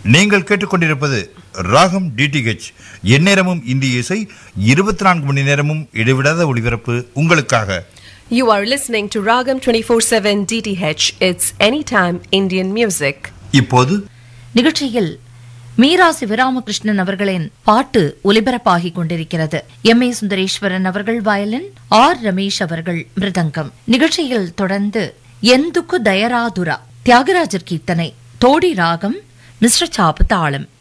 நீங்கள் கேட்டுக்கொண்டிருப்பது ராகம் டிடிஹெச் எந்நேரமும் இந்திய இசை இருபத்தி நான்கு மணி நேரமும் இடைவிடாத ஒளிபரப்பு உங்களுக்காக You are listening to Ragam 24/7 DTH. It's anytime Indian music. இப்போது நிகழ்ச்சியில் மீரா சிவராமகிருஷ்ணன் அவர்களின் பாட்டு ஒலிபரப்பாகிக் கொண்டிருக்கிறது எம் ஏ சுந்தரேஸ்வரன் அவர்கள் வயலின் ஆர் ரமேஷ் அவர்கள் மிருதங்கம் நிகழ்ச்சியில் தொடர்ந்து எந்துக்கு தயராதுரா தியாகராஜர் கீர்த்தனை தோடி ராகம் மிஸ்ர சாப்பு தாளம்